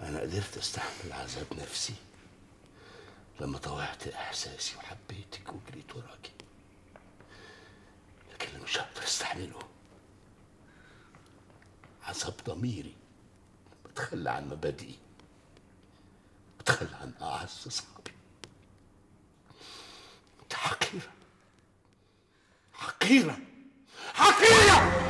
أنا قدرت أستحمل عذاب نفسي لما طوعت إحساسي وحبيتك وجريت وراكي لكن اللي مش هقدر أستحمله عذاب ضميري بتخلى عن مبادئي بتخلى عن أعز أصحابي أنت حقيرة حقيرة حقيرة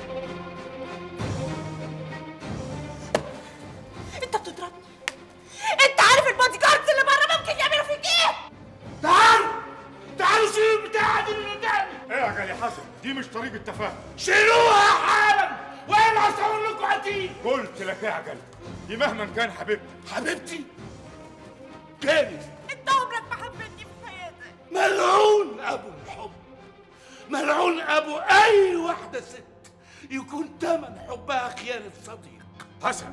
انت بتضربني انت عارف البادي جاردز اللي بره ممكن يعملوا فيك ايه تعالوا تعالوا شيلوا البتاعة دي من قدامي ايه يا غالي حسن دي مش طريقة تفاهم شيلوها حالا وانا هصور لكم عتيق قلت لك ايه يا غالي دي مهما كان حبيبتي حبيبتي كانت انت عمرك ما حبيتني في حياتك ملعون ابو الحب ملعون ابو اي واحده ست يكون تمن حبها خيانه صديق حسن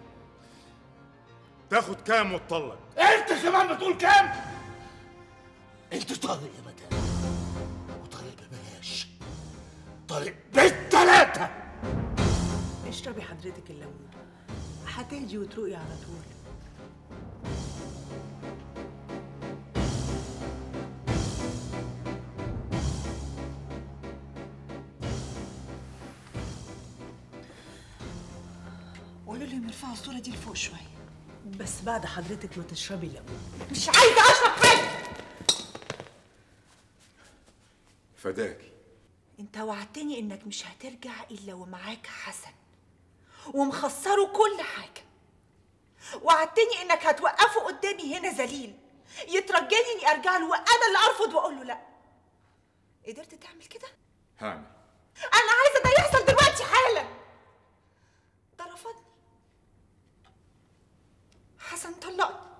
تاخد كام وتطلق انت كمان بتقول كام انت طارق يا مدام وطارق ببلاش طارق بالتلاتة اشربي حضرتك الليمون هتهدي وتروقي على طول قولوا لهم يرفعوا الصورة دي لفوق شوية بس بعد حضرتك ما تشربي الليمون مش عايزه اشرب حاجه فداكي انت وعدتني انك مش هترجع الا ومعاك حسن ومخسره كل حاجه وعدتني انك هتوقفه قدامي هنا ذليل يترجاني اني ارجع له وانا اللي ارفض واقول له لا قدرت تعمل كده هعمل انا عايزه ده يحصل دلوقتي حالا ده رفضني حسن طلقني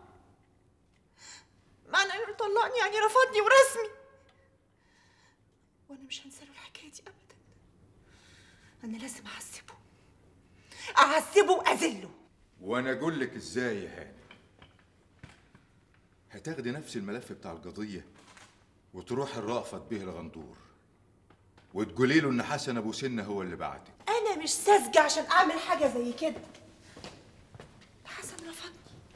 معنى انه طلقني يعني رفضني ورسمي وانا مش هنسى له الحكايه دي ابدا انا لازم اعذبه اعذبه واذله وانا اقول لك ازاي يا هاني هتاخدي نفس الملف بتاع القضية وتروح الرأفت به الغندور وتقولي له ان حسن ابو سنة هو اللي بعتك انا مش ساذجه عشان اعمل حاجه زي كده حسن رفضني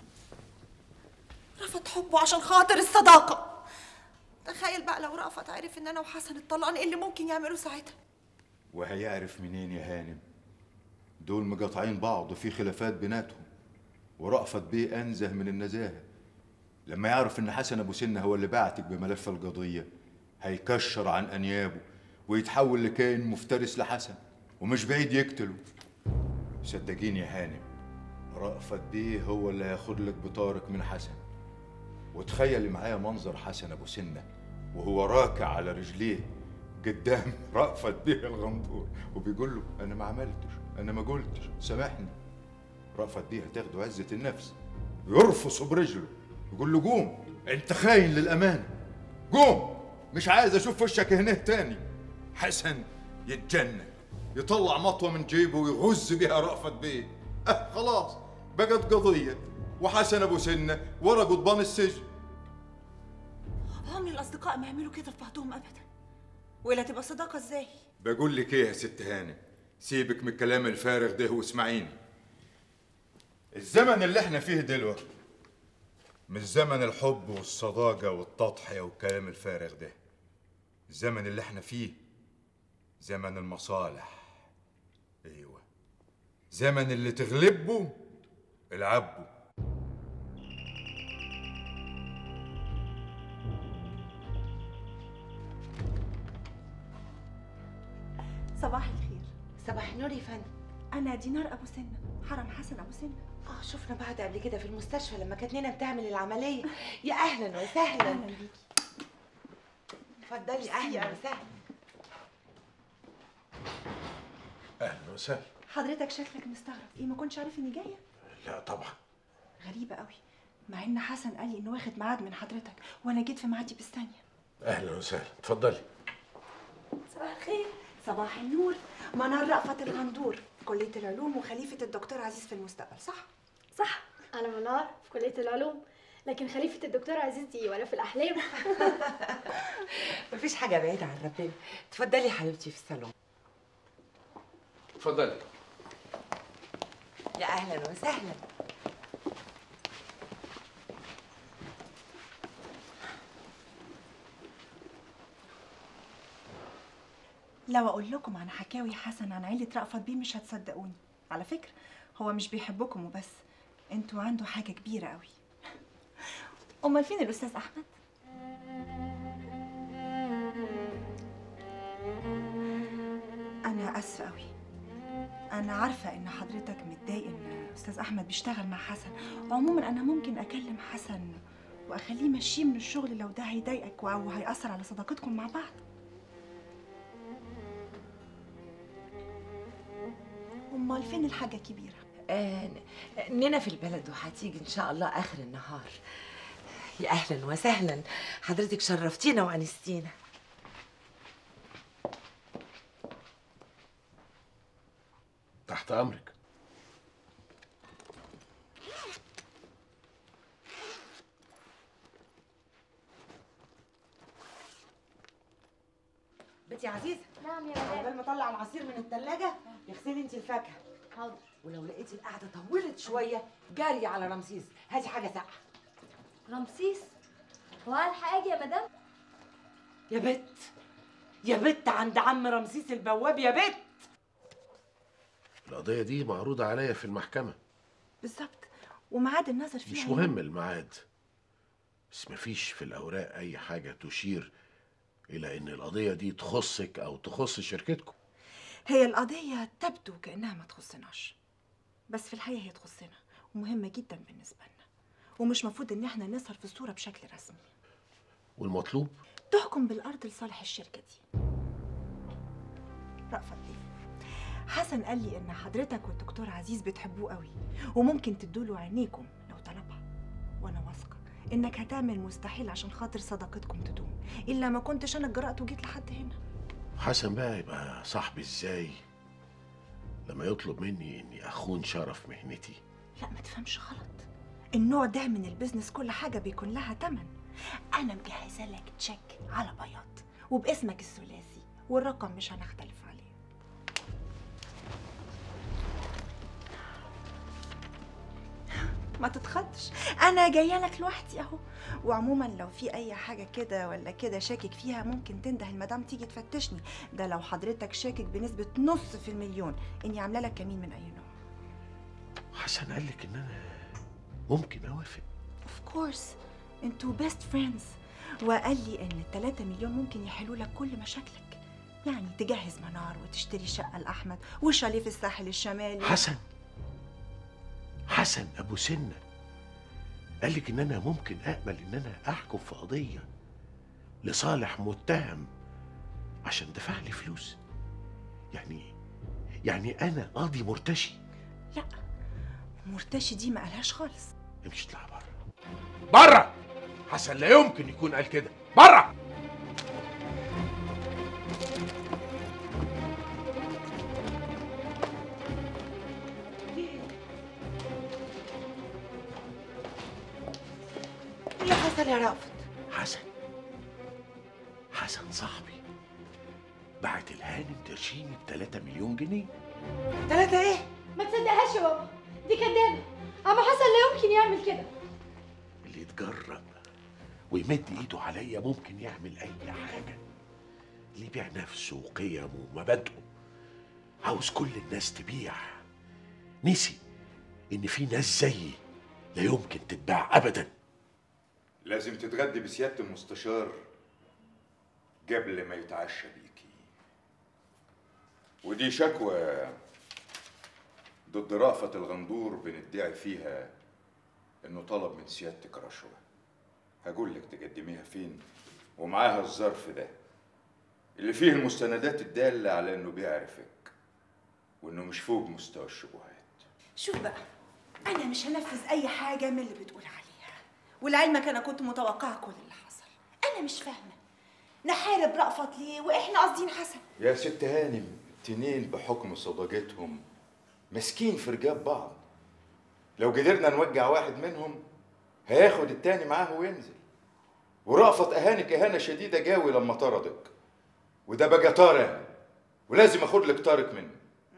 رفض حبه عشان خاطر الصداقه تخيل بقى لو رأفت عرف ان انا وحسن اتطلقنا ايه اللي ممكن يعمله ساعتها وهيعرف منين يا هانم دول مقاطعين بعض وفي خلافات بيناتهم ورأفت بيه أنزه من النزاهة لما يعرف إن حسن أبو سنة هو اللي بعتك بملف القضية هيكشر عن أنيابه ويتحول لكائن مفترس لحسن ومش بعيد يقتله صدقيني يا هانم رأفت بيه هو اللي هياخد لك بطارك من حسن وتخيلي معايا منظر حسن أبو سنة وهو راكع على رجليه قدام رأفت بيه الغندور وبيقول له أنا ما عملتش أنا ما قلتش سامحني رأفت بيه هتاخده عزة النفس يرفصه برجله يقول له قوم أنت خاين للأمانة قوم مش عايز أشوف وشك هنا تاني حسن يتجنن يطلع مطوة من جيبه ويغز بيها رأفت بيه أه خلاص بقت قضية وحسن أبو سنة ورا قضبان السجن عمر الاصدقاء ما يعملوا كده في بعضهم ابدا ولا تبقى صداقه ازاي بقول لك ايه يا ست هانم سيبك من الكلام الفارغ ده واسمعيني الزمن اللي احنا فيه دلوقتي مش زمن الحب والصداقة والتضحية والكلام الفارغ ده الزمن اللي احنا فيه زمن المصالح ايوه زمن اللي تغلبه العبه صباح الخير صباح النور يا فندم انا دينار ابو سنه حرم حسن ابو سنه اه شفنا بعض قبل كده في المستشفى لما كانت نينا بتعمل العمليه يا اهلا وسهلا اهلا بيكي اتفضلي اهلا وسهلا اهلا وسهلا حضرتك شكلك مستغرب ايه ما كنتش عارف اني جايه لا طبعا غريبه قوي مع ان حسن قال لي انه واخد ميعاد من حضرتك وانا جيت في ميعادي بالثانيه اهلا وسهلا اتفضلي صباح الخير صباح النور منار رأفت الغندور كلية العلوم وخليفة الدكتور عزيز في المستقبل صح؟ صح أنا منار في كلية العلوم لكن خليفة الدكتور عزيز دي ولا في الأحلام مفيش حاجه بعيده عن ربنا اتفضلي يا حبيبتي في الصالون اتفضلي يا اهلا وسهلا لو اقول لكم عن حكاوي حسن عن عيله رأفت بيه مش هتصدقوني على فكره هو مش بيحبكم وبس انتوا عنده حاجه كبيره قوي امال فين الاستاذ احمد انا اسفه قوي انا عارفه ان حضرتك متضايق ان استاذ احمد بيشتغل مع حسن عموما انا ممكن اكلم حسن واخليه يمشيه من الشغل لو ده هيضايقك او هيأثر على صداقتكم مع بعض امال فين الحاجه كبيره آه نينا في البلد وهتيجي ان شاء الله اخر النهار يا اهلا وسهلا حضرتك شرفتينا وانستينا تحت امرك بنتي عزيزه نعم يا عقبال مدام ما اطلع العصير من الثلاجه اغسلي انت الفاكهه حاضر ولو لقيتي القعده طولت شويه جاري على رمسيس هاتي حاجه ساقعه رمسيس هو هلحق اجي يا مدام يا بت يا بت عند عم رمسيس البواب يا بت القضيه دي معروضه عليا في المحكمه بالظبط وميعاد النظر فيها مش يوم. مهم الميعاد بس مفيش في الاوراق اي حاجه تشير الى ان القضيه دي تخصك او تخص شركتكم هي القضيه تبدو كانها ما تخصناش بس في الحقيقه هي تخصنا ومهمه جدا بالنسبه لنا ومش مفروض ان احنا نظهر في الصوره بشكل رسمي والمطلوب تحكم بالارض لصالح الشركه دي رأفت دي حسن قال لي ان حضرتك والدكتور عزيز بتحبوه قوي وممكن تدوله عينيكم لو طلبها وانا واثقه انك هتعمل مستحيل عشان خاطر صداقتكم تدوم الا ما كنتش انا اتجرأت وجيت لحد هنا حسن بقى يبقى صاحبي ازاي لما يطلب مني اني اخون شرف مهنتي لا ما تفهمش غلط النوع ده من البيزنس كل حاجه بيكون لها تمن انا مجهزه لك تشيك على بياض وباسمك الثلاثي والرقم مش هنختلف عليه ما تتخضش انا جايه لك لوحدي اهو وعموما لو في اي حاجه كده ولا كده شاكك فيها ممكن تنده المدام تيجي تفتشني ده لو حضرتك شاكك بنسبه نص في المليون اني عامله لك كمين من اي نوع حسن قال لك ان انا ممكن اوافق اوف كورس انتوا بيست فريندز وقال لي ان التلاتة مليون ممكن يحلوا لك كل مشاكلك يعني تجهز منار وتشتري شقة لأحمد وشاليه في الساحل الشمالي حسن حسن ابو سنه قال لك ان انا ممكن اقبل ان انا احكم في قضيه لصالح متهم عشان دفع لي فلوس يعني يعني انا قاضي مرتشي لا مرتشي دي ما قالهاش خالص امشي اطلع بره بره حسن لا يمكن يكون قال كده بره ايه اللي حصل يا رأفت حسن حسن صاحبي بعت الهانم ترشيني ب 3 مليون جنيه ثلاثة ايه ما تصدقهاش يا بابا دي كدابه عم حسن لا يمكن يعمل كده اللي يتجرأ ويمد ايده عليا ممكن يعمل اي حاجة اللي يبيع نفسه وقيمه ومبادئه عاوز كل الناس تبيع نسي ان في ناس زيي لا يمكن تتباع ابدا لازم تتغدي بسيادة المستشار قبل ما يتعشى بيكي ودي شكوى ضد رأفت الغندور بندعي فيها انه طلب من سيادتك رشوة هقول لك تقدميها فين ومعاها الظرف ده اللي فيه المستندات الدالة على انه بيعرفك وانه مش فوق مستوى الشبهات شوف بقى انا مش هنفذ اي حاجه من اللي بتقول عليها ولعلمك انا كنت متوقعه كل اللي حصل انا مش فاهمه نحارب رأفت ليه واحنا قاصدين حسن يا ست هانم التنين بحكم صداقتهم ماسكين في رجاب بعض لو قدرنا نوجع واحد منهم هياخد التاني معاه وينزل ورأفت أهانك إهانة شديدة جاوي لما طردك وده بقى طارق ولازم اخد لك طارق منه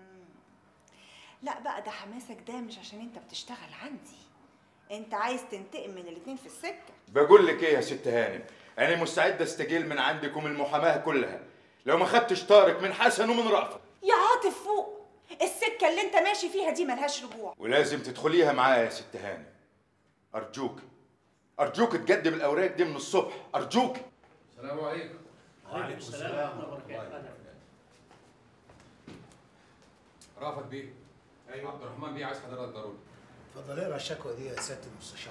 لا بقى ده حماسك ده مش عشان انت بتشتغل عندي انت عايز تنتقم من الاتنين في السكه بقول لك ايه يا ست هانم انا مستعد استجيل من عندكم المحاماه كلها لو ما خدتش طارق من حسن ومن رأفت يا عاطف فوق السكه اللي انت ماشي فيها دي ملهاش رجوع ولازم تدخليها معايا يا ست هانم أرجوك أرجوك تقدم الأوراق دي من الصبح أرجوك السلام عليكم وعليكم السلام ورحمه الله وبركاته رافت بيه ايوه عبد الرحمن بيه عايز حضرتك ضروري اتفضل اقرا الشكوى دي يا سياده المستشار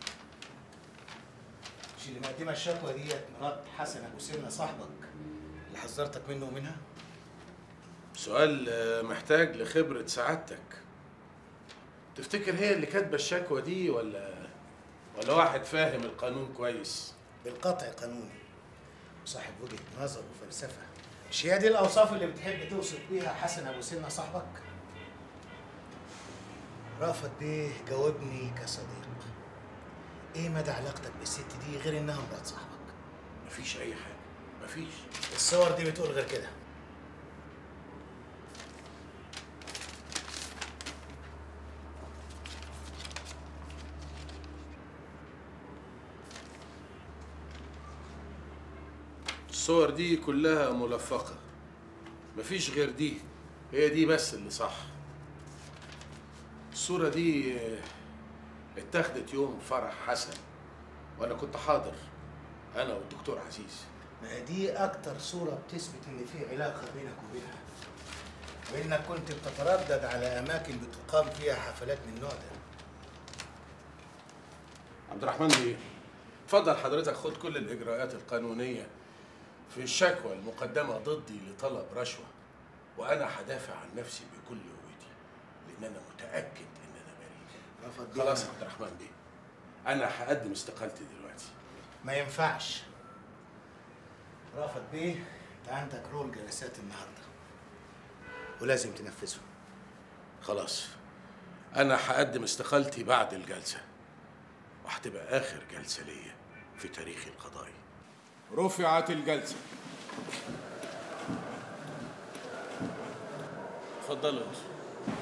مش اللي مقدمه الشكوى ديت مرات حسن ابو سنه صاحبك اللي حذرتك منه ومنها سؤال آه، محتاج لخبرة سعادتك تفتكر هي اللي كاتبة الشكوى دي ولا ولا واحد فاهم القانون كويس بالقطع قانوني وصاحب وجهه نظر وفلسفه مش هي دي الاوصاف اللي بتحب توصف بيها حسن ابو سنه صاحبك رافت بيه جاوبني كصديق ايه مدى علاقتك بالست دي غير انها مرات صاحبك مفيش أي حاجة مفيش الصور دي بتقول غير كده الصور دي كلها ملفقة مفيش غير دي هي دي بس اللي صح الصورة دي آه، اتاخدت يوم فرح حسن وأنا كنت حاضر أنا والدكتور عزيز ما هي دي اكتر صورة بتثبت ان في علاقة بينك وبينها وانك كنت بتتردد على اماكن بتقام فيها حفلات من النوع ده عبد الرحمن بيه اتفضل حضرتك خد كل الإجراءات القانونية في الشكوى المقدمة ضدي لطلب رشوة وأنا هدافع عن نفسي بكل قوتي لأن أنا متأكد إن أنا بريء رافض بيه خلاص يا عبد الرحمن بيه أنا هقدم استقالتي دلوقتي ما ينفعش رافض بيه انت عندك رول جلسات النهارده ولازم تنفذه خلاص أنا هقدم استقالتي بعد الجلسة وهتبقى آخر جلسة ليا في تاريخي القضائي رفعت الجلسه اتفضلوا يا يوسف.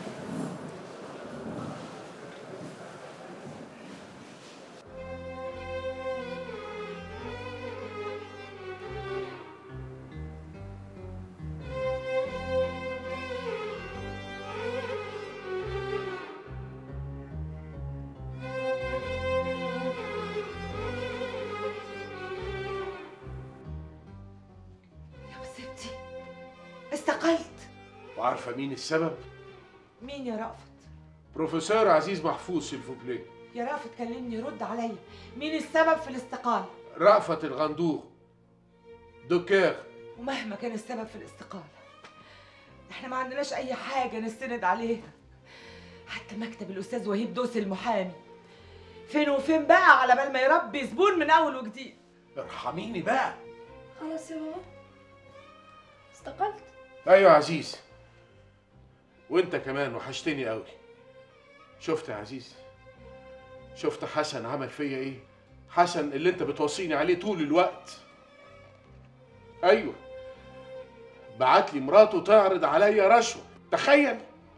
يا مصيبتي استقلت وعارفة مين السبب؟ مين يا رأفت بروفيسور عزيز محفوظ سيلفوبلي يا رأفت كلمني رد عليا مين السبب في الاستقالة رأفت الغندور دوكير ومهما كان السبب في الاستقالة احنا ما عندناش اي حاجة نستند عليها حتى مكتب الاستاذ وهيب دوس المحامي فين وفين بقى على بال ما يربي زبون من اول وجديد ارحميني بقى خلاص يا بابا استقلت ايوه يا عزيز وانت كمان وحشتني قوي شفت يا عزيز شفت حسن عمل فيا ايه حسن اللي انت بتوصيني عليه طول الوقت ايوه بعت لي مراته تعرض عليا رشوه تخيل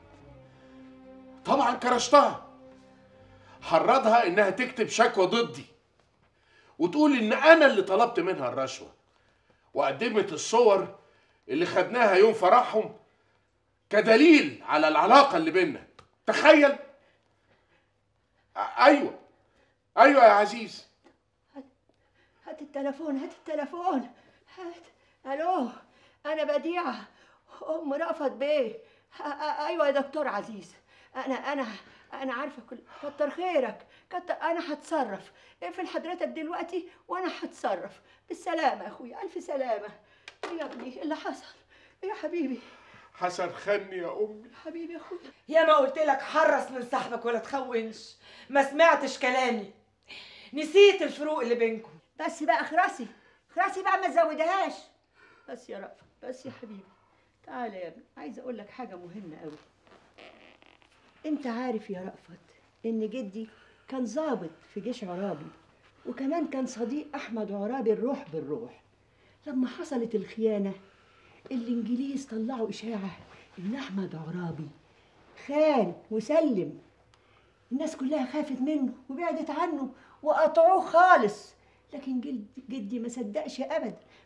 طبعا كرشتها حرضها انها تكتب شكوى ضدي وتقول ان انا اللي طلبت منها الرشوه وقدمت الصور اللي خدناها يوم فرحهم كدليل على العلاقة اللي بينا تخيل أ- أيوة أيوة يا عزيز هات التليفون هات التليفون هات الو انا بديعه ام رأفت بيه أ- أ- ايوه يا دكتور عزيز انا انا انا عارفه كل كتر خيرك كتر انا هتصرف اقفل حضرتك دلوقتي وانا هتصرف بالسلامه يا اخويا الف سلامه إيه يا ابني إيه اللي حصل إيه يا حبيبي حسن خني يا أمي حبيبي يا اخويا يا ما قلت لك حرص من صاحبك ولا تخونش ما سمعتش كلامي نسيت الفروق اللي بينكم بس بقى خراسي خراسي بقى ما تزودهاش بس يا رأفت بس يا حبيبي تعالى يا ابني عايزه اقول لك حاجه مهمه قوي انت عارف يا رأفت ان جدي كان ضابط في جيش عرابي وكمان كان صديق احمد عرابي الروح بالروح لما حصلت الخيانه الانجليز طلعوا اشاعه ان احمد عرابي خان وسلم الناس كلها خافت منه وبعدت عنه وقطعوه خالص لكن جد جدي ما صدقش ابدا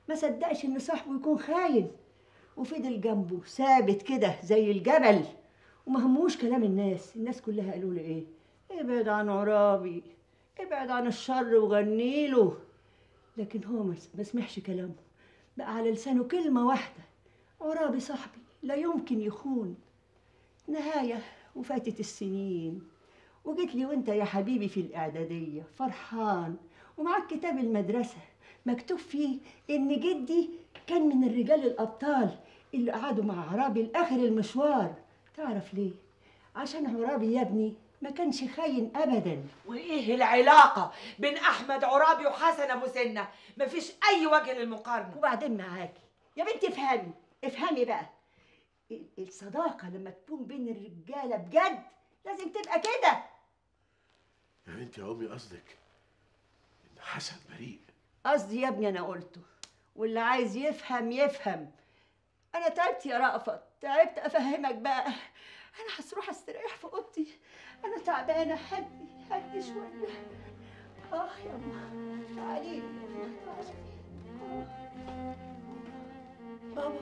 ما صدقش ان صاحبه يكون خاين وفضل جنبه ثابت كده زي الجبل وما هموش كلام الناس الناس كلها قالوا له ايه ابعد عن عرابي ابعد عن الشر وغنيله لكن هو ما ما سمعش كلامه بقى على لسانه كلمة واحدة عرابي صاحبي لا يمكن يخون نهاية وفاتت السنين وجيت لي وانت يا حبيبي في الإعدادية فرحان ومعاك كتاب المدرسة مكتوب فيه إن جدي كان من الرجال الأبطال اللي قعدوا مع عرابي لآخر المشوار تعرف ليه؟ عشان عرابي يا ابني ما كانش خاين أبدا وايه العلاقه بين احمد عرابي وحسن ابو سنه مفيش اي وجه للمقارنه وبعدين معاكي يا بنتي افهمي افهمي بقى ال- الصداقة لما تكون بين الرجالة بجد لازم تبقى كده يعني انت يا امي قصدك ان حسن بريء قصدي يا ابني انا قلته واللي عايز يفهم يفهم انا تعبت يا رأفت تعبت افهمك بقى انا هروح استريح في اوضتي انا تعبانه هدي هدي شويه اه يا أما تعالي لي يا أما، تعالي. آه. بابا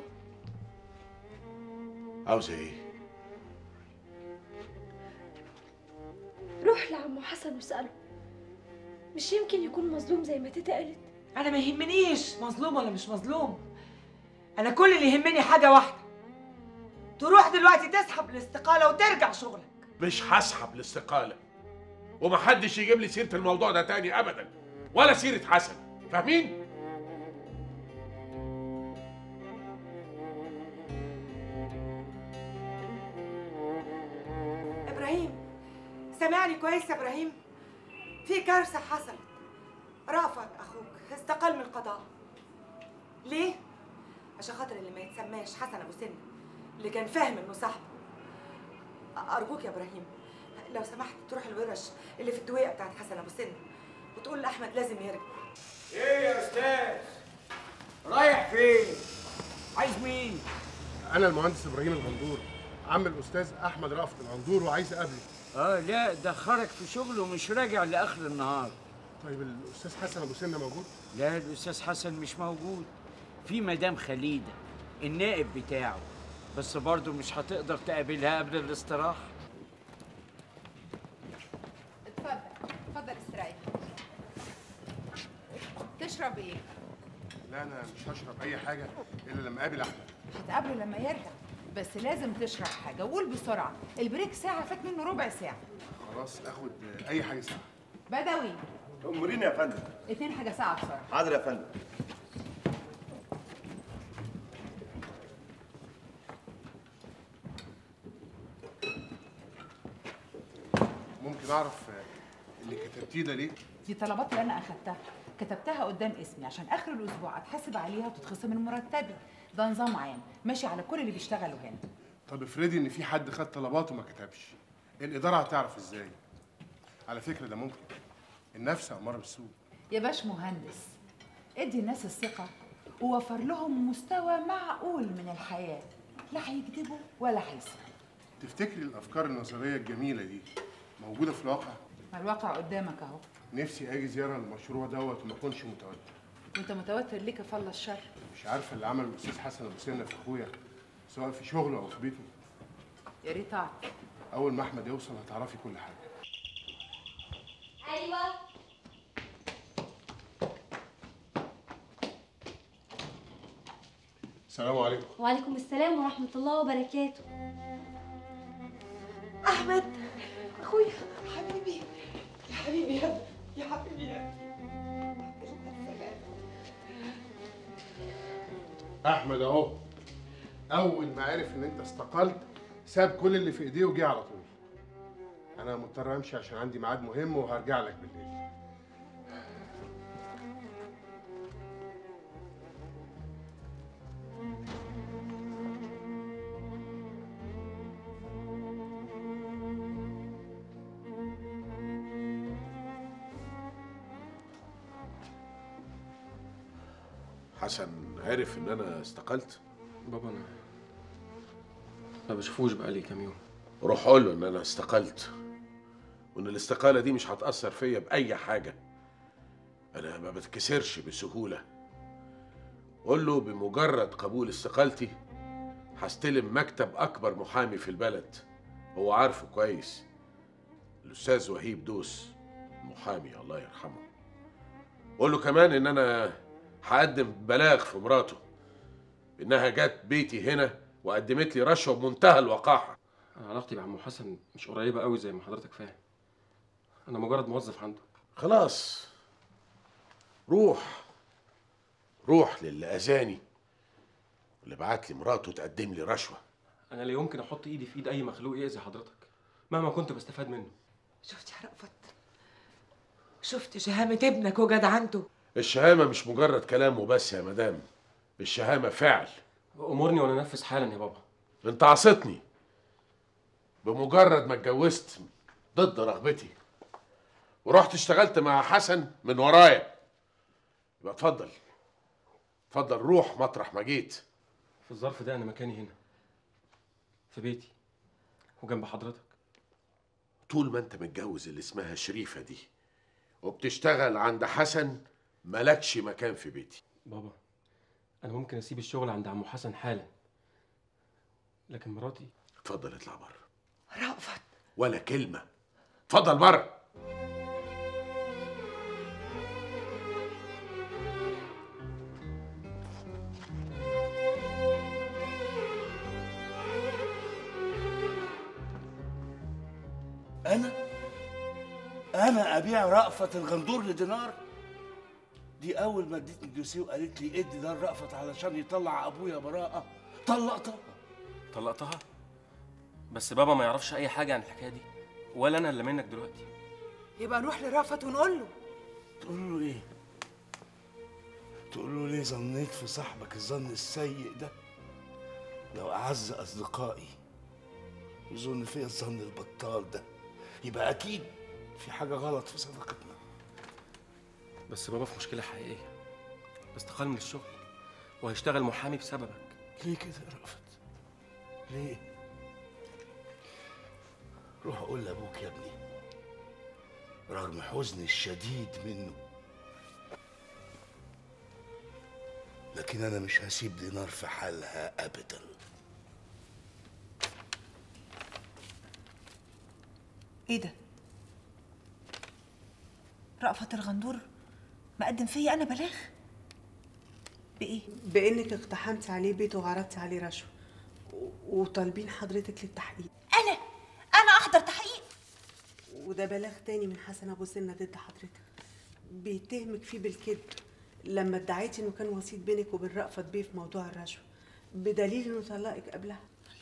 عاوزه ايه روح لعمو حسن واسأله مش يمكن يكون مظلوم زي ما تيتا قالت انا ما يهمنيش مظلوم ولا مش مظلوم انا كل اللي يهمني حاجه واحده تروح دلوقتي تسحب الاستقاله وترجع شغلك مش هسحب الاستقاله ومحدش يجيب لي سيره الموضوع ده تاني ابدا ولا سيره حسن فاهمين ابراهيم سامعني كويس يا ابراهيم في كارثه حصلت رأفت اخوك استقال من القضاء ليه عشان خاطر اللي ما يتسماش حسن ابو سن اللي كان فاهم انه صاحبه ارجوك يا ابراهيم لو سمحت تروح الورش اللي في الدويقه بتاعت حسن ابو سن وتقول لاحمد لازم يرجع ايه يا استاذ رايح فين عايز مين انا المهندس ابراهيم الغندور عم الاستاذ احمد رأفت الغندور وعايز اقابله اه لا ده خرج في شغله ومش راجع لاخر النهار طيب الاستاذ حسن ابو سنه موجود لا الاستاذ حسن مش موجود في مدام خليده النائب بتاعه بس برضه مش هتقدر تقابلها قبل الاستراحه اتفضل اتفضل استريح تشرب ايه؟ لا انا مش هشرب اي حاجه الا لما اقابل احمد هتقابله لما يرجع بس لازم تشرب حاجه وقول بسرعه البريك ساعه فات منه ربع ساعه خلاص اخد اي حاجه ساعه بدوي اموريني يا فندم اتنين حاجه ساعه بسرعه حاضر يا فندم ممكن اعرف اللي كتبتيه ده ليه دي طلبات اللي انا اخدتها كتبتها قدام اسمي عشان اخر الاسبوع اتحاسب عليها وتتخصم من مرتبي ده نظام عام ماشي على كل اللي بيشتغلوا هنا طب افرضي ان في حد خد طلباته وما كتبش الاداره هتعرف ازاي على فكره ده ممكن النفس اماره بالسوء يا باش مهندس ادي الناس الثقة ووفر لهم مستوى معقول من الحياة لا هيكذبوا ولا هيسرقوا تفتكري الافكار النظريه الجميله دي موجوده في الواقع ما الواقع قدامك اهو نفسي اجي زياره للمشروع دوت وما اكونش متوتر وانت متوتر ليه كفل الشر مش عارفه اللي عمله الاستاذ حسن ابو سنه في اخويا سواء في شغله او في بيته يا ريت اعرف اول ما احمد يوصل هتعرفي كل حاجه ايوه السلام عليكم وعليكم السلام ورحمه الله وبركاته احمد اخويا حبيبي يا حبيبي يا ابني يا حبيبي يا احمد اهو اول ما عرف ان انت استقلت ساب كل اللي في ايديه وجه على طول انا مضطر امشي عشان عندي ميعاد مهم وهرجع لك بالليل حسن عرف ان انا استقلت بابا انا ما بشوفوش بقالي كام يوم روح قول له ان انا استقلت وان الاستقاله دي مش هتاثر فيا باي حاجه انا ما بتكسرش بسهوله قول له بمجرد قبول استقالتي هستلم مكتب اكبر محامي في البلد هو عارفه كويس الاستاذ وهيب دوس محامي الله يرحمه قول له كمان ان انا هقدم بلاغ في مراته انها جت بيتي هنا وقدمت لي رشوه بمنتهى الوقاحه انا علاقتي بعمو حسن مش قريبه قوي زي ما حضرتك فاهم انا مجرد موظف عنده خلاص روح روح للي اذاني واللي بعت لي مراته تقدم لي رشوه انا لا يمكن احط ايدي في ايد اي مخلوق يأذي حضرتك مهما كنت بستفاد منه شفت يا رأفت شفت شهامة ابنك وجدعنته الشهامه مش مجرد كلام وبس يا مدام الشهامه فعل امرني وانا انفذ حالا يا بابا انت عصيتني بمجرد ما اتجوزت ضد رغبتي ورحت اشتغلت مع حسن من ورايا يبقى اتفضل اتفضل روح مطرح ما جيت في الظرف ده انا مكاني هنا في بيتي وجنب حضرتك طول ما انت متجوز اللي اسمها شريفة دي وبتشتغل عند حسن ملكش مكان في بيتي بابا انا ممكن اسيب الشغل عند عمو حسن حالا لكن مراتي اتفضل اطلع بره رأفت ولا كلمة اتفضل بره انا انا ابيع رأفت الغندور لدينار دي اول ما ادتني الدوسيه وقالت لي ادي ده رأفت علشان يطلع ابويا براءه طلقتها طلقتها بس بابا ما يعرفش اي حاجه عن الحكايه دي ولا انا اللي منك دلوقتي يبقى نروح لرأفت ونقول له تقول له ايه تقول له ليه ظنيت في صاحبك الظن السيء ده لو اعز اصدقائي يظن فيا الظن البطال ده يبقى اكيد في حاجه غلط في صداقتنا بس بابا في مشكله حقيقيه استقال من الشغل وهيشتغل محامي بسببك ليه كده يا رأفت ليه روح اقول لابوك يا ابني رغم حزني الشديد منه لكن انا مش هسيب دينار في حالها ابدا ايه ده رأفت الغندور مقدم فيا انا بلاغ بايه بانك اقتحمتي عليه بيته وعرضتي عليه رشوه و- وطالبين حضرتك للتحقيق انا انا احضر تحقيق وده بلاغ تاني من حسن ابو سنه ضد حضرتك بيتهمك فيه بالكذب لما ادعيتي انه كان وسيط بينك وبين رأفت بيه في موضوع الرشوه بدليل انه طلقك قبلها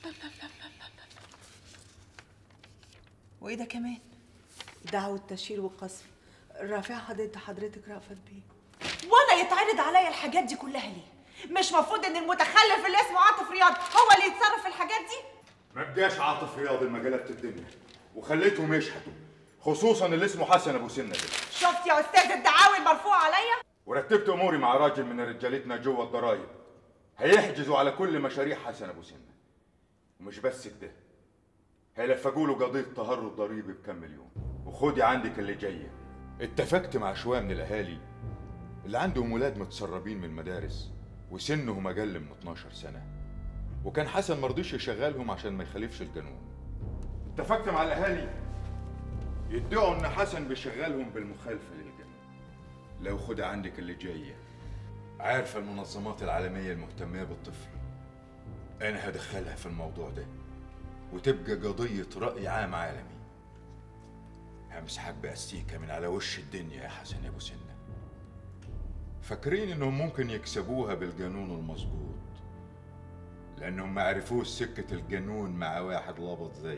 وايه ده كمان دعوة تشهير وقصف رافعها ضد حضرتك رأفت بيه وانا يتعرض عليا الحاجات دي كلها ليه مش مفروض ان المتخلف اللي اسمه عاطف رياض هو اللي يتصرف في الحاجات دي ما بقاش عاطف رياض المجالات الدنيا وخليتهم يشهدوا خصوصا اللي اسمه حسن ابو سنه ده شفت يا استاذ الدعاوي المرفوعه عليا ورتبت اموري مع راجل من رجالتنا جوه الضرايب هيحجزوا على كل مشاريع حسن ابو سنه ومش بس كده هيلفقوا له قضيه تهرب ضريبي بكم مليون وخدي عندك اللي جايه اتفقت مع شويه من الاهالي اللي عندهم ولاد متسربين من المدارس وسنهم اقل من 12 سنه وكان حسن مرضيش يشغلهم عشان ما يخالفش القانون اتفقت مع الاهالي يدعوا ان حسن بيشغلهم بالمخالفه للقانون لو خد عندك اللي جايه عارفه المنظمات العالميه المهتمه بالطفل انا هدخلها في الموضوع ده وتبقى قضيه راي عام عالمي همسحك باستيكه من على وش الدنيا يا حسن يا ابو سنه فاكرين انهم ممكن يكسبوها بالقانون المظبوط لانهم ما عرفوش سكه القانون مع واحد لبط زي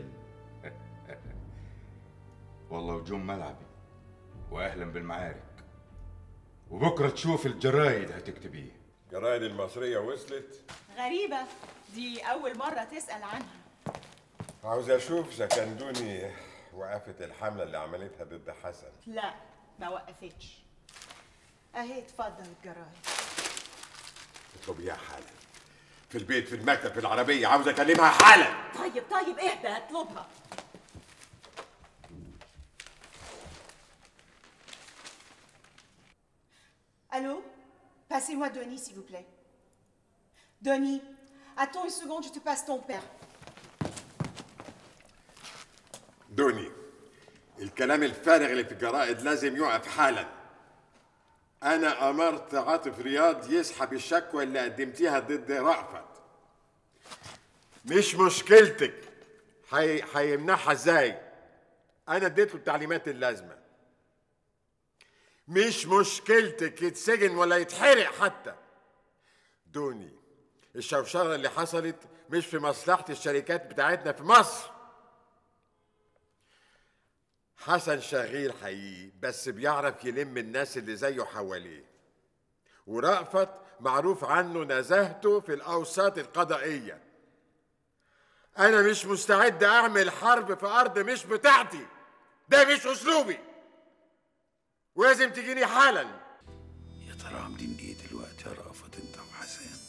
والله وجوم ملعبي واهلا بالمعارك وبكره تشوف الجرايد هتكتبيه الجرايد المصرية وصلت غريبه دي اول مره تسال عنها عاوز اشوف سكندوني وقفت الحملة اللي عملتها ضد حسن لا ما وقفتش اهي اتفضل الجرايد اطلبيها حالا في البيت في المكتب في العربية عاوز اكلمها حالا طيب طيب اهدى اطلبها Allô Passez-moi Denis, s'il vous plaît. Denis, attends une seconde, je te passe ton père. دوني الكلام الفارغ اللي في الجرائد لازم يقف حالا انا امرت عاطف رياض يسحب الشكوى اللي قدمتيها ضد رأفت مش مشكلتك حي... هيمنعها ازاي انا اديته التعليمات اللازمه مش مشكلتك يتسجن ولا يتحرق حتى دوني الشوشره اللي حصلت مش في مصلحه الشركات بتاعتنا في مصر حسن شغيل حقيقي بس بيعرف يلم الناس اللي زيه حواليه ورأفت معروف عنه نزاهته في الأوساط القضائية أنا مش مستعد أعمل حرب في أرض مش بتاعتي ده مش أسلوبي ولازم تجيني حالا يا ترى عاملين ايه دلوقتي يا رأفت انت وحسان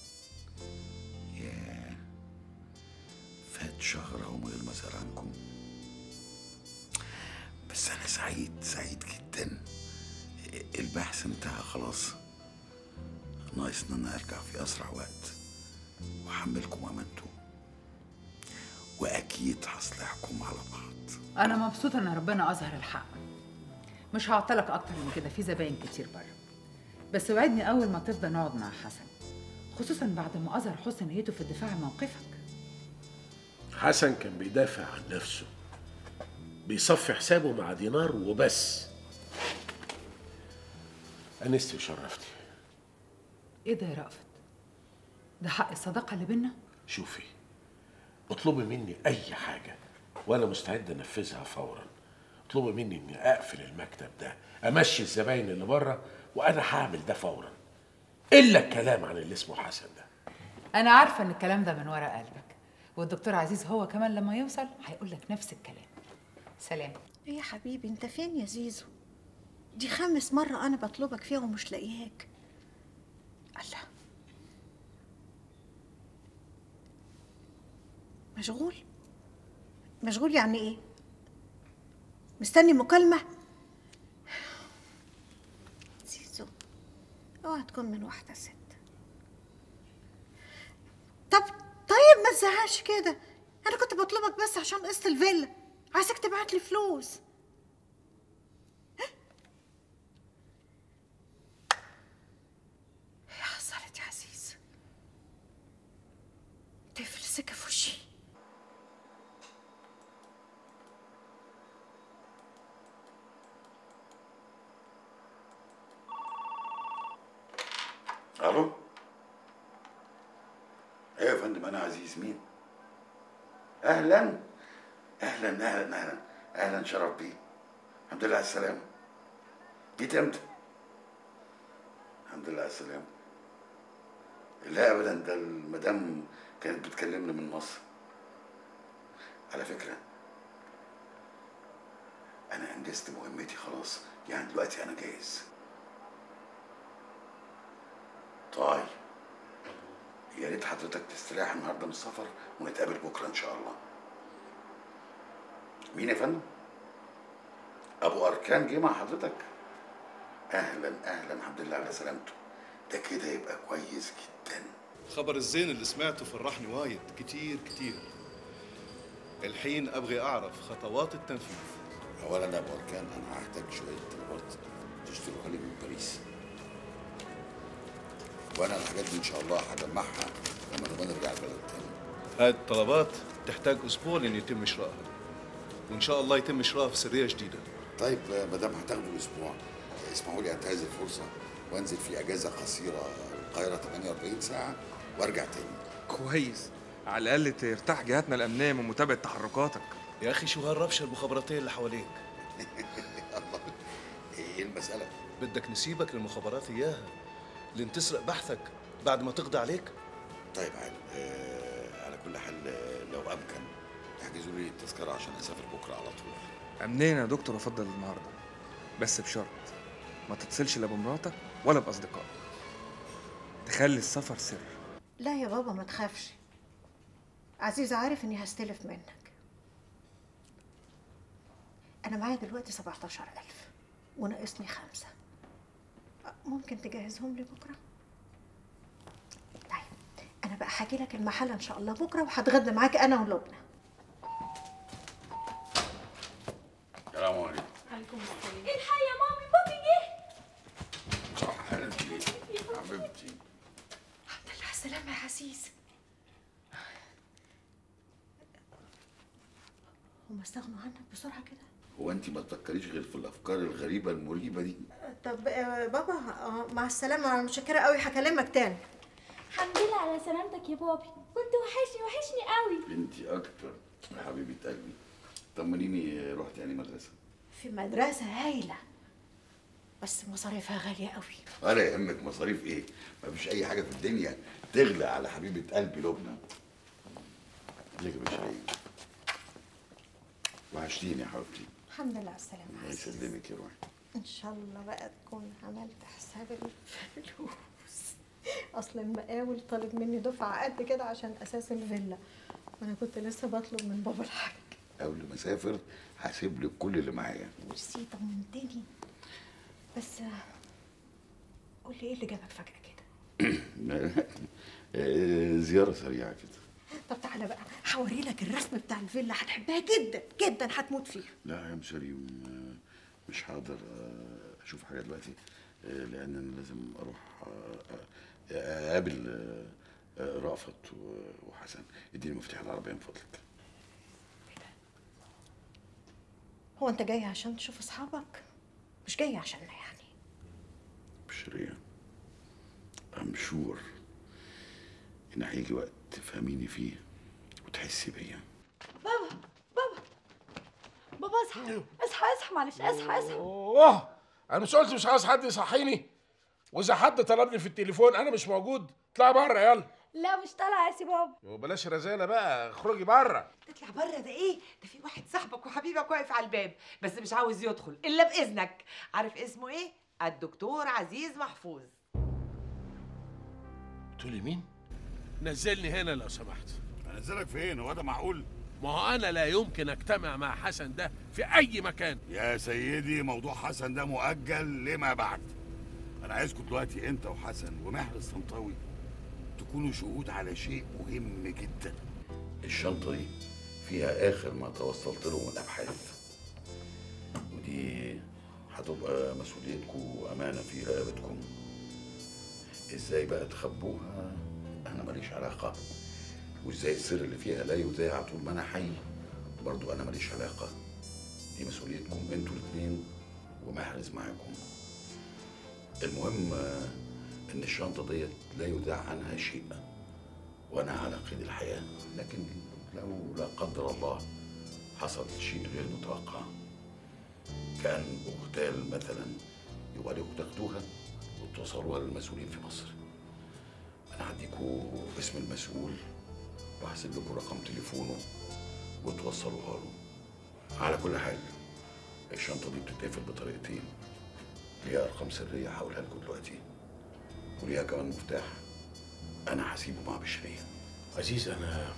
ياه فات شهر اهو من غير ما اسال عنكم بس انا سعيد سعيد جدا البحث انتهى خلاص ناقص ان انا ارجع في اسرع وقت واحملكم امانته واكيد هصلحكم على بعض انا مبسوطه ان ربنا اظهر الحق مش هعطلك اكتر من كده في زباين كتير بره بس وعدني اول ما تفضى نقعد مع حسن خصوصا بعد ما اظهر حسن نيته في الدفاع عن موقفك حسن كان بيدافع عن نفسه بيصفي حسابه مع دينار وبس أنستي وشرفتي ايه ده يا رأفت ده حق الصداقه اللي بينا شوفي اطلبي مني أي حاجة وأنا مستعد أنفذها فورا اطلبي مني إني أقفل المكتب ده أمشي الزباين اللي بره وأنا هعمل ده فورا إلا الكلام عن اللي اسمه حسن ده انا عارفه ان الكلام ده من ورا قلبك والدكتور عزيز هو كمان لما يوصل هيقول لك نفس الكلام سلام ايه يا حبيبي انت فين يا زيزو دي خامس مرة أنا بطلبك فيها ومش لاقياك الله مشغول مشغول يعني ايه مستني مكالمة زيزو اوعى تكون من واحدة ست طب طيب ما تزهقش كده انا كنت بطلبك بس عشان قسط الفيلا عايزك تبعت لي فلوس يا حصلت يا عزيز تقفل السكة في وشي الو ايه يا فندم انا عزيز مين اهلا اهلا اهلا اهلا اهلا شرف بيه الحمد لله على السلامه جيت امتى الحمد لله على السلامه لا ابدا ده المدام كانت بتكلمني من مصر على فكره انا انجزت مهمتي خلاص يعني دلوقتي انا جاهز طيب يا ريت حضرتك تستريح النهارده من السفر ونتقابل بكره ان شاء الله مين يا فندم ابو اركان جه مع حضرتك اهلا اهلا الحمد لله على سلامته ده كده يبقى كويس جدا خبر الزين اللي سمعته فرحني وايد كتير كتير الحين ابغي اعرف خطوات التنفيذ اولا يا ابو اركان انا هحتاج شويه طلبات تشتروها لي من باريس وانا الحاجات دي ان شاء الله هجمعها لما نبقى نرجع البلد تاني هذه الطلبات تحتاج اسبوع لان يتم اشرائها وان شاء الله يتم اشرائها في سريه جديده طيب ما دام هتاخدوا اسبوع اسمحوا لي انتهز الفرصه وانزل في اجازه قصيره القاهره 48 ساعه وارجع تاني كويس على الاقل ترتاح جهاتنا الامنيه من متابعه تحركاتك يا اخي شو هالربشه المخابراتيه اللي حواليك الله ايه المساله بدك نسيبك للمخابرات اياها لين تسرق بحثك بعد ما تقضي عليك طيب عال آه على كل حال آه، لو امكن تحجزوا لي التذكره عشان اسافر بكره على طول امنيا يا دكتور افضل النهارده بس بشرط ما تتصلش لا بمراتك ولا باصدقائك تخلي السفر سر لا يا بابا ما تخافش عزيز عارف اني هستلف منك انا معايا دلوقتي 17000 وناقصني خمسة ممكن تجهزهم لي بكرة طيب بقى هاجي لك المحل ان شاء الله بكره وهتغدى معاك انا ولبنى السلام عليكم عليكم السلام الحق يا مامي بابي جه صح حبيبتي حبيبتي الحمد لله على السلامه يا عزيز هما استغنوا عنك بسرعه كده هو انت ما تفكريش غير في الافكار الغريبه المريبه دي طب آه، بابا آه، مع السلامه انا متشكره قوي هكلمك تاني الحمد لله على سلامتك يا بابي كنت وحشني وحشني قوي انت اكتر يا حبيبه قلبي طمنيني رحت يعني مدرسه في مدرسه هايله بس مصاريفها غاليه قوي ولا يهمك مصاريف ايه مفيش اي حاجه في الدنيا تغلى على حبيبه قلبي لبنى ليك مش هي وحشتيني يا حبيبتي الحمد لله على السلامه الله يسلمك يا روحي ان شاء الله بقى تكون عملت حساب الفلوس اصل المقاول طالب مني دفعه قد كده عشان اساس الفيلا وانا كنت لسه بطلب من بابا الحاجه قبل ما اسافر هسيب لك كل اللي معايا ميرسي طمنتني بس آه، قول لي ايه اللي جابك فجاه كده آه، زياره سريعه كده طب تعالى بقى هوري لك الرسم بتاع الفيلا هتحبها جدا جدا هتموت فيها لا يا مسريم آه، مش هقدر آه، اشوف حاجه دلوقتي آه، لان انا لازم اروح آه، آه، اقابل آه، آه، رأفت و- وحسن اديني مفتاح العربيه من فضلك هو انت جاي عشان تشوف اصحابك مش جاي عشاننا يعني بشرية I'm sure إن هيجي وقت تفهميني فيه وتحسي بيا بابا بابا بابا اصحى اصحى اصحى معلش اصحى اصحى اوه انا مش قلت مش عاوز حد يصحيني واذا حد طلبني في التليفون انا مش موجود اطلعي بره يلا لا مش طالعه يا سي بابا وبلاش رزاله بقى اخرجي بره تطلع بره ده ايه ده في واحد صاحبك وحبيبك واقف على الباب بس مش عاوز يدخل الا باذنك عارف اسمه ايه الدكتور عزيز محفوظ تقولي مين؟ نزلني هنا لو سمحت انزلك فين هو ده معقول ما هو انا لا يمكن اجتمع مع حسن ده في اي مكان يا سيدي موضوع حسن ده مؤجل لما بعد انا عايزكم دلوقتي انت وحسن ومحر الصنطاوي تكونوا شهود على شيء مهم جدا الشنطة دي فيها آخر ما توصلت له من أبحاث ودي هتبقى مسؤوليتكم وأمانة في رقبتكم إزاي بقى تخبوها أنا ماليش علاقة وإزاي السر اللي فيها لا يذاع طول ما أنا حي برضو أنا ماليش علاقة دي مسؤوليتكم انتوا الاتنين ومحرز معاكم المهم آه، إن الشنطة ديت لا يذاع عنها شيء وأنا على قيد الحياة لكن لو لا قدر الله حصل شيء غير متوقع كان اغتال مثلا يبقى لكم تاخدوها وتوصلوها للمسؤولين في مصر انا هديكوا اسم المسؤول وهسيب لكم رقم تليفونه وتوصلوها له على كل حال الشنطه دي بتتقفل بطريقتين ليها ارقام سريه هقولها لكم دلوقتي وليها كمان مفتاح انا هسيبه مع بشريه عزيز انا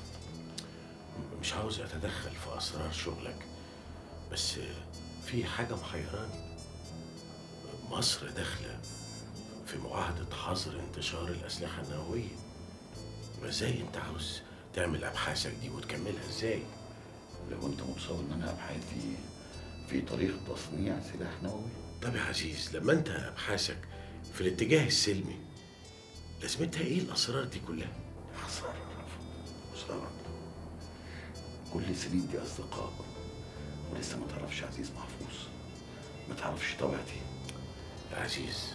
مش عاوز اتدخل في اسرار شغلك بس في حاجه محيراني مصر داخله في معاهده حظر انتشار الاسلحه النوويه ازاي انت عاوز تعمل ابحاثك دي وتكملها ازاي لو انت متصور ان انا ابحاثي في طريق تصنيع سلاح نووي طب يا عزيز لما انت ابحاثك في الاتجاه السلمي لازمتها ايه الاسرار دي كلها خسارة خسارة كل السنين دي أصدقاء ولسه ما تعرفش عزيز محفوظ ما تعرفش طبيعتي يا عزيز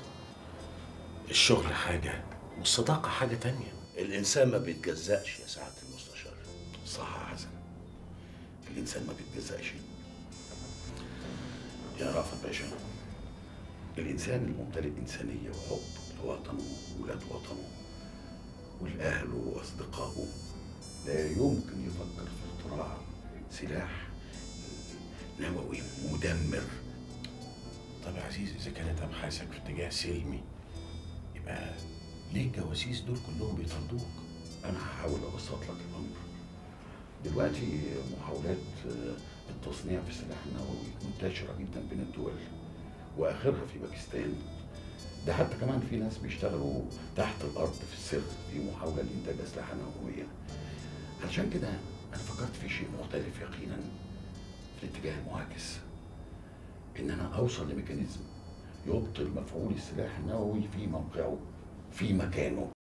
الشغل حاجة والصداقة حاجة تانية الإنسان ما بيتجزأش يا سعادة المستشار صح يا حسن الإنسان ما بيتجزأش يا رافت باشا الإنسان الممتلئ إنسانية وحب لوطنه وولاد وطنه والأهل وأصدقائه لا يمكن يفكر في اختراع سلاح نووي مدمر طب يا عزيز إذا كانت أبحاثك في اتجاه سلمي يبقى ليه الجواسيس دول كلهم بيطاردوك؟ أنا هحاول أبسط لك الأمر دلوقتي محاولات آه، التصنيع في السلاح النووي منتشرة جدا بين الدول وآخرها في باكستان ده حتى كمان في ناس بيشتغلوا تحت الارض في السر في محاوله لانتاج اسلحه نوويه علشان كده انا فكرت في شيء مختلف يقينا في الاتجاه المعاكس ان انا اوصل لميكانيزم يبطل مفعول السلاح النووي في موقعه في مكانه